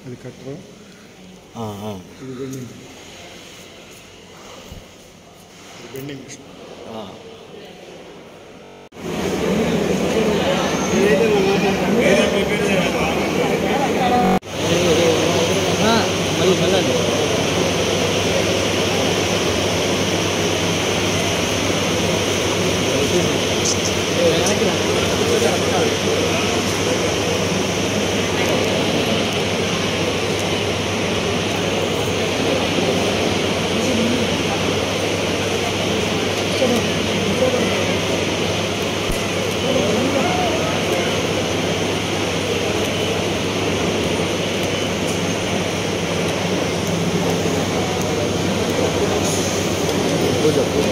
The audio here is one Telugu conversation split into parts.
అది కట్టరు ఆ, ఆ. ఇది బెండింగ్ ఇది బెండింగ్ ఆ. మళ్ళీ మళ్ళీ పూజ పూజ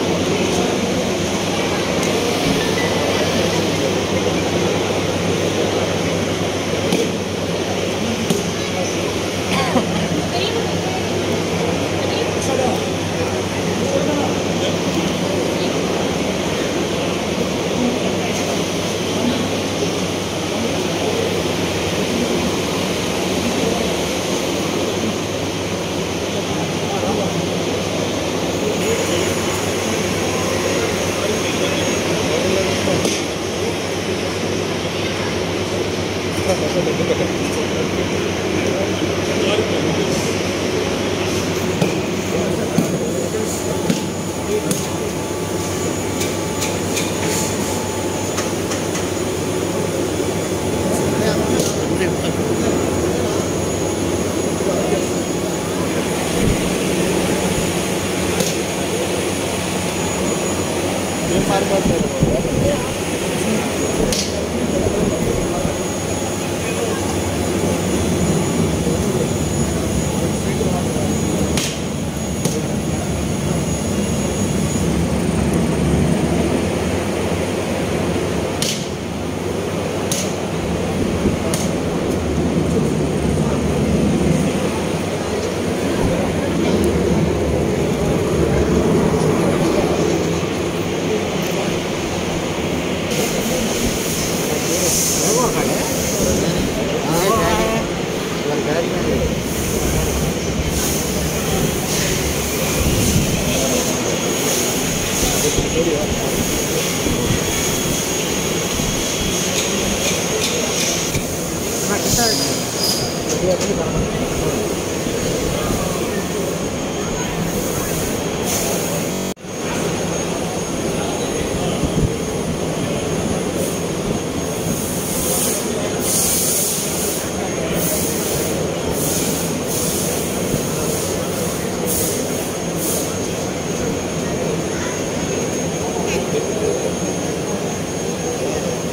ఏం మారిపోతుంది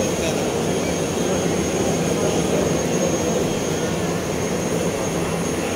ఆ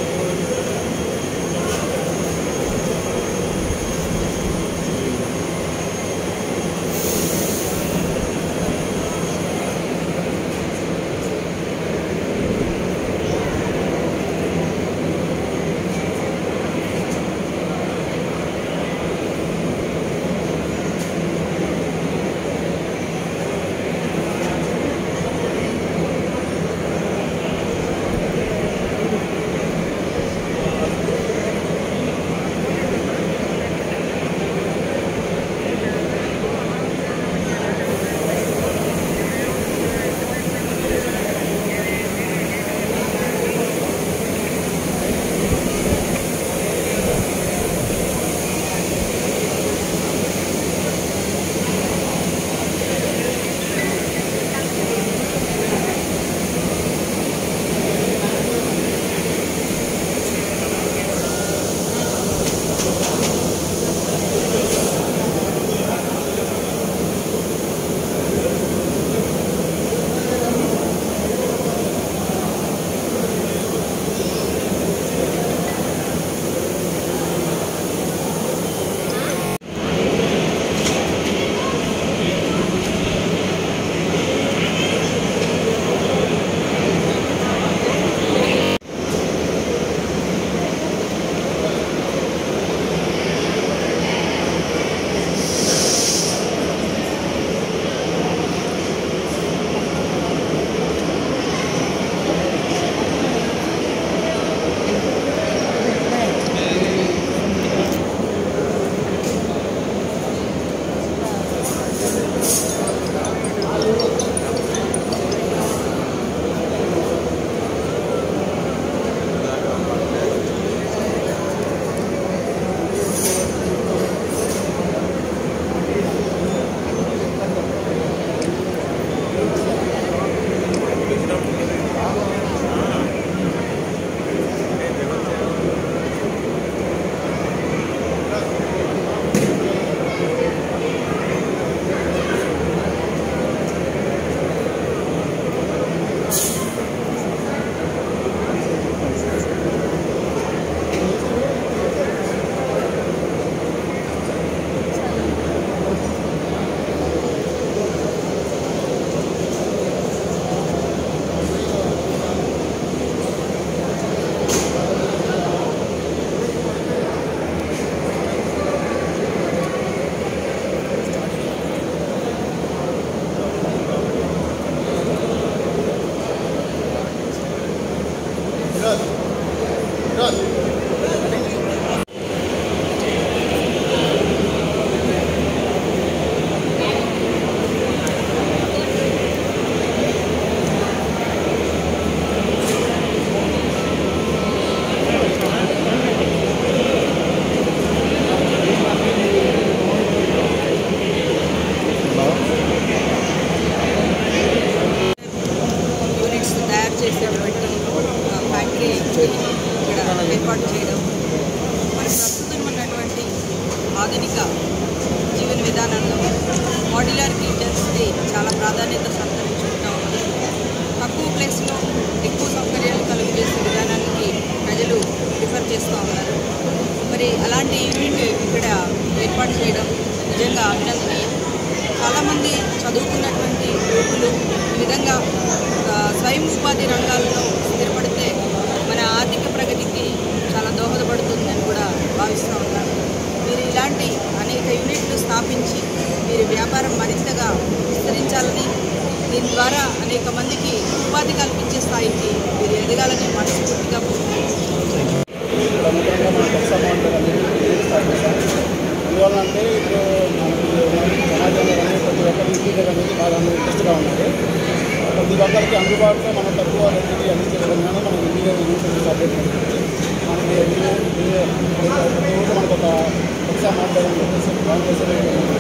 యూనిట్స్ తయారు చేసేటువంటి ఆ, ఫ్యాక్టరీ ఇక్కడ ఏర్పాటు చేయడం మరి ప్రస్తుతం ఉన్నటువంటి ఆధునిక జీవన విధానంలో మాడ్యులర్ కిచెన్స్కి చాలా ప్రాధాన్యత సంతరించుకుంటా ఉన్నది తక్కువ ప్లేస్లో ఎక్కువ సౌకర్యాలు కలుగజేసే విధానానికి ప్రజలు ప్రిఫర్ చేస్తూ ఉన్నారు మరి అలాంటి యూనిట్ ఇక్కడ ఏర్పాటు చేయడం నిజంగా అభినందనీయం చాలామంది చదువుకున్నటువంటి యువకులు ఈ విధంగా ఆ, స్వయం ఉపాధి రంగాల్లో స్థిరపడితే మన ఆర్థిక ప్రగతికి చాలా దోహదపడుతుందని కూడా భావిస్తూ ఉన్నారు మీరు ఇలాంటి అనేక యూనిట్లు స్థాపించి మీరు వ్యాపారం మరింతగా విస్తరించాలని దీని ద్వారా అనేక మందికి ఉపాధి కల్పించే స్థాయికి మీరు ఎదగాలని మనస్ఫూర్తిగా కోరుకుంటున్నాను ముఖ్యంగా మన కొత్త అమౌంట్ అనేది స్టార్ట్ చేశాం ఎందువల్ల అంటే ఇప్పుడు మనకి మన సమాజంలో కానీ ప్రతి ఒక్కరి ఇంటీరియర్ అనేది బాగా ఇంట్రెస్ట్గా ఉన్నది ప్రతి ఒక్కరికి అందుబాటులో మనం తక్కువ రేటుకి అందించే విధంగానే మనం ఇంటీరియర్ యూనిట్ స్టార్ట్ చేయడం మనకి ఇంటీరియర్ ఇంటీరియర్ ప్రతి ఊరు మనకు ఒక కొత్త అమౌంట్ అని చెప్పేసి ప్లాన్ చేసే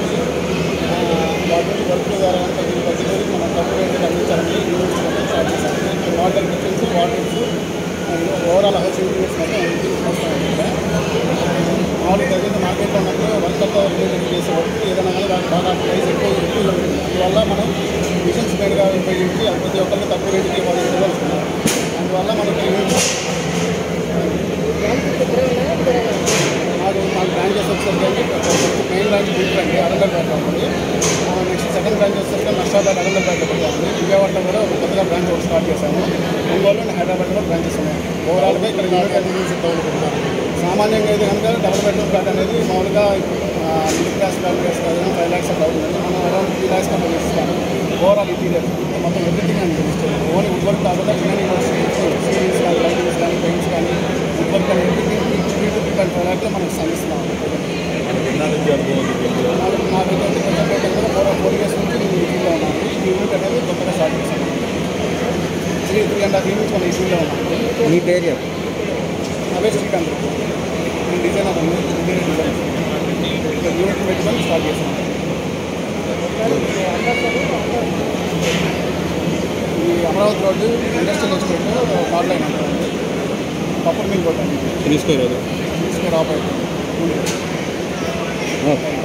వాటి వర్క్ ద్వారా ప్రతి ప్రతి ఊరికి మనం తక్కువ రేటుకి అందించాలని యూనిట్స్ స్టార్ట్ చేశాం water kitchens waters overall house units మొత్తం తీసుకొస్తాం మామూలుగా తగ్గింది మార్కెట్లో ఉన్నప్పుడు వర్కర్తో రిలేటెడ్ చేసే వర్క్ ఏదైనా కానీ దానికి బాగా ప్రైస్ ఎక్కువ ఎక్కువ ఉంటుంది అందువల్ల మనం మిషన్స్ మేడ్గా ఉపయోగించి ప్రతి ఒక్కరికి తక్కువ రేటుకి వాళ్ళు ఇవ్వగలుగుతున్నాం అందువల్ల మనకి మాకు మాకు బ్రాంచెస్ వచ్చేసరికి మెయిన్ బ్రాంచ్ బీట్ అండి అరంగల్పేట ఉంది నెక్స్ట్ సెకండ్ బ్రాంచ్ వచ్చేసరికి నష్టాబాద్ అరంగల్పేట ఉంది విజయవాడలో కూడా ఒక కొత్తగా బ్రాంచ్ ఒకటి స్టార్ట్ చేశాము ఒంగోలు అండ్ హైదరాబాద్లో బ్రాంచెస్ ఉన్నాయి ఓవరాల్గా ఇక్కడ యూనిట్ కన్వీనియన్స్ డెవలప్ సామాన్యంగా అయితే కనుక డబుల్ బెడ్రూమ్ ఫ్లాట్ అనేది మామూలుగా మిడిల్ క్లాస్ ఫ్యామిలీస్ కదా ఫైవ్ ల్యాక్స్ అట్లా అవుతుంది మనం అరౌండ్ త్రీ ల్యాక్స్ కంటే ఇస్తాం ఓవరాల్ ఇంటీరియర్ మొత్తం ఎవ్రీథింగ్ అని తెలుస్తుంది ఓన్లీ వుడ్ వర్క్ కాకుండా చిన్న సీలింగ్స్ కానీ లైటింగ్స్ కానీ పెయింట్స్ కానీ వుడ్ వర్క్ కానీ everything three to three point five ల్యాక్లో మనకు సంధిస్తున్నాం నాకు నాకైతే కొంచెం కూడా ఫోర్ ఫోర్ ఇయర్స్ నుంచి నేను ఈ ఫీల్డ్లో ఉన్నాను ఈ యూనిట్ అనేది కొత్తగా స్టార్ట్ చేశాను three three and half units మన ఈ ఫీల్డ్లో ఉన్నాను మీ పేరు చెప్పు అవే శ్రీకాంత్ నేను డిజైనర్ ఉంది ఇంటీరియర్ డిజైన్ ఇక్కడ యూనిట్ పెట్టుకొని స్టార్ట్ చేశాను ఈ Amaravati road industrial estate card line అంటారండి పప్పర్ మిల్ రోడ్ అండి తీసుకోలేదు తీసుకొని ఆపరేట్ ఓకే